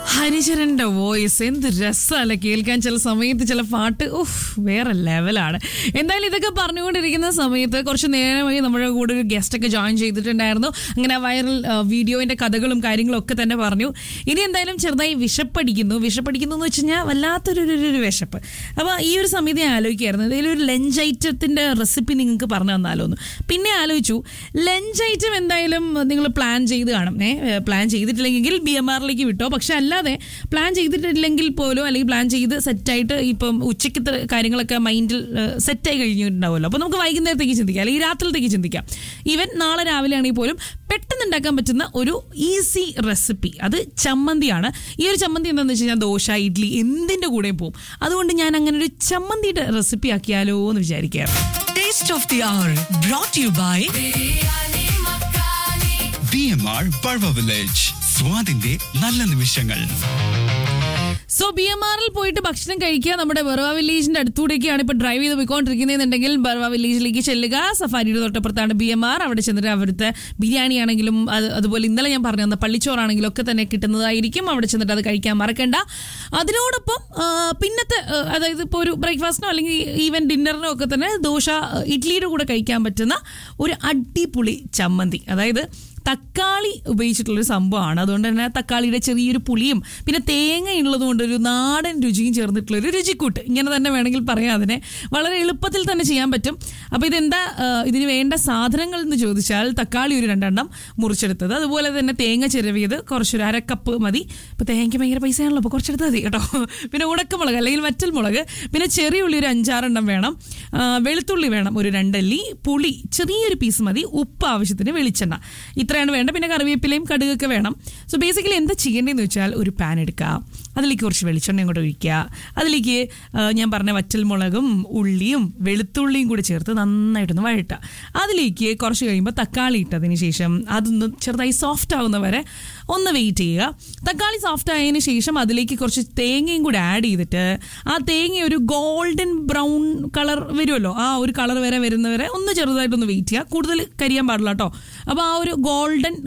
ഹരിചരന്റെ voice എന്ത് രസമല്ല കേൾക്കാൻ ചില സമയത്ത് ചില പാട്ട് ഉഫ് വേറെ ലെവലാണ് എന്തായാലും ഇതൊക്കെ പറഞ്ഞുകൊണ്ടിരിക്കുന്ന സമയത്ത് കുറച്ച് നേരമായി നമ്മുടെ കൂടെ ഒരു ഗസ്റ്റ് ഒക്കെ ജോയിൻ ചെയ്തിട്ടുണ്ടായിരുന്നു അങ്ങനെ വൈറൽ വീഡിയോന്റെ കഥകളും കാര്യങ്ങളും ഒക്കെ തന്നെ പറഞ്ഞു ഇനി എന്തായാലും ചെറുതായി വിശപ്പടിക്കുന്നു വിശപ്പടിക്കുന്നു എന്ന് വെച്ച് കഴിഞ്ഞാൽ വല്ലാത്തൊരു ഒരു- ഒരു വിശപ്പ് അപ്പോൾ ഈ ഒരു സമയത്ത് ഞാൻ ആലോചിക്കായിരുന്നു ഇതിലൊരു ഒരു ലഞ്ച് ഐറ്റത്തിന്റെ റെസിപ്പി നിങ്ങൾക്ക് പറഞ്ഞു തന്നാലോ എന്ന് പിന്നെ ആലോചിച്ചു ലഞ്ച് ഐറ്റം എന്തായാലും നിങ്ങൾ പ്ലാൻ ചെയ്ത് കാണും ഏ പ്ലാൻ ചെയ്തിട്ടില്ലെങ്കിൽ ബി എം ആറിലേക്ക് വിട്ടോ പക്ഷെ അല്ലാതെ പ്ലാൻ ചെയ്തിട്ടില്ലെങ്കിൽ പോലും അല്ലെങ്കിൽ പ്ലാൻ ചെയ്ത് സെറ്റായിട്ട് ഇപ്പം ഉച്ചയ്ക്കത്തെ കാര്യങ്ങളൊക്കെ മൈൻഡിൽ സെറ്റായി കഴിഞ്ഞിട്ടുണ്ടാവുമല്ലോ അപ്പോൾ നമുക്ക് വൈകുന്നേരത്തേക്ക് ചിന്തിക്കാം അല്ലെങ്കിൽ രാത്രിയിലത്തേക്ക് ചിന്തിക്കാം ഈവൻ നാളെ രാവിലെ ആണെങ്കിൽ പോലും പെട്ടെന്ന് ഉണ്ടാക്കാൻ പറ്റുന്ന ഒരു ഈസി റെസിപ്പി അത് ചമ്മന്തിയാണ് ഈ ഒരു ചമ്മന്തി എന്താണെന്ന് വെച്ച് കഴിഞ്ഞാൽ ദോശ ഇഡ്ഡലി എന്തിൻ്റെ കൂടെയും പോകും അതുകൊണ്ട് ഞാൻ അങ്ങനെ ഒരു ചമ്മന്തിയുടെ റെസിപ്പി ആക്കിയാലോ എന്ന് വിചാരിക്കാം Taste of the Hour brought to you by B M R Barwa village സ്വാദിന്റെ നല്ല നിമിഷങ്ങൾ സോ ബി എം ആറിൽ പോയിട്ട് ഭക്ഷണം കഴിക്കുക നമ്മുടെ ബർവ വില്ലേജിന്റെ അടുത്തൂടെയൊക്കെയാണ് ഇപ്പോൾ ഡ്രൈവ് ചെയ്ത് പോയിക്കൊണ്ടിരിക്കുന്നതെന്നുണ്ടെങ്കിൽ ബർവ വില്ലേജിലേക്ക് ചെല്ലുക സഫാരിയുടെ തൊട്ടപ്പുറത്താണ് ബി എം ആർ അവിടെ ചെന്നിട്ട് അവിടുത്തെ ബിരിയാണി ആണെങ്കിലും അത് അതുപോലെ ഇന്നലെ ഞാൻ പറഞ്ഞു തന്ന പള്ളിച്ചോറാണെങ്കിലും ഒക്കെ തന്നെ കിട്ടുന്നതായിരിക്കും അവിടെ ചെന്നിട്ട് അത് കഴിക്കാൻ മറക്കണ്ട അതിനോടൊപ്പം ആ, പിന്നത്തെ ആ, അതായത് ഇപ്പോൾ ഒരു ബ്രേക്ക്ഫാസ്റ്റിനോ അല്ലെങ്കിൽ ഈവൻ ഡിന്നറിനോ ഒക്കെ തന്നെ ദോശ ആ, ഇഡ്ഡലിയുടെ കൂടെ കഴിക്കാൻ പറ്റുന്ന ഒരു അടിപൊളി ചമ്മന്തി അതായത് തക്കാളി ഉപയോഗിച്ചിട്ടുള്ളൊരു സംഭവമാണ് അതുകൊണ്ട് തന്നെ തക്കാളിയുടെ ചെറിയൊരു പുളിയും പിന്നെ തേങ്ങ ഉള്ളത് കൊണ്ട് ഒരു നാടൻ രുചിയും ചേർന്നിട്ടുള്ളൊരു രുചിക്കൂട്ട് ഇങ്ങനെ തന്നെ വേണമെങ്കിൽ പറയാം അതിനെ വളരെ എളുപ്പത്തിൽ തന്നെ ചെയ്യാൻ പറ്റും അപ്പോൾ ഇതെന്താ ആ, ഇതിന് വേണ്ട സാധനങ്ങൾ എന്ന് ചോദിച്ചാൽ തക്കാളി ഒരു രണ്ടെണ്ണം മുറിച്ചെടുത്തത് അതുപോലെ തന്നെ തേങ്ങ ചിരവിയത് കുറച്ചൊരു അരക്കപ്പ് മതി ഇപ്പോൾ തേങ്ങയ്ക്ക് ഭയങ്കര പൈസയാണല്ലോ അപ്പോൾ കുറച്ചെടുത്താൽ മതി കേട്ടോ പിന്നെ ഉണക്കമുളക് അല്ലെങ്കിൽ വറ്റൽ മുളക് പിന്നെ ചെറിയ ഉള്ളി ഒരു അഞ്ചാറെണ്ണം വേണം ആ, വെളുത്തുള്ളി വേണം ഒരു രണ്ടല്ലി പുളി ചെറിയൊരു പീസ് മതി ഉപ്പ് ആവശ്യത്തിന് വെളിച്ചെണ്ണ ഇത്രയാണ് വേണ്ട പിന്നെ കറിവേപ്പിലയും കടുകൊക്കെ വേണം സോ ബേസിക്കലി എന്താ ചെയ്യേണ്ടതെന്ന് വെച്ചാൽ ഒരു പാൻ എടുക്കുക അതിലേക്ക് കുറച്ച് വെളിച്ചെണ്ണയും കൂടെ ഒഴിക്കുക അതിലേക്ക് ആ, ഞാൻ പറഞ്ഞ വറ്റൽമുളകും ഉള്ളിയും വെളുത്തുള്ളിയും കൂടി ചേർത്ത് നന്നായിട്ടൊന്ന് വഴട്ടുക അതിലേക്ക് കുറച്ച് കഴിയുമ്പോൾ തക്കാളി ഇട്ടതിന് ശേഷം അതൊന്ന് ചെറുതായി സോഫ്റ്റ് ആവുന്ന വരെ ഒന്ന് വെയിറ്റ് ചെയ്യുക തക്കാളി സോഫ്റ്റ് ആയതിനു ശേഷം അതിലേക്ക് കുറച്ച് തേങ്ങയും കൂടി ആഡ് ചെയ്തിട്ട് ആ തേങ്ങ ഒരു ഗോൾഡൻ ബ്രൗൺ കളർ വരുമല്ലോ ആ ഒരു കളർ വരെ വരുന്നവരെ ഒന്ന് ചെറുതായിട്ടൊന്ന് വെയിറ്റ് ചെയ്യുക കൂടുതൽ കരിയാൻ പാടില്ല കേട്ടോ അപ്പോൾ ആ ഒരു ഗോൾഡൻ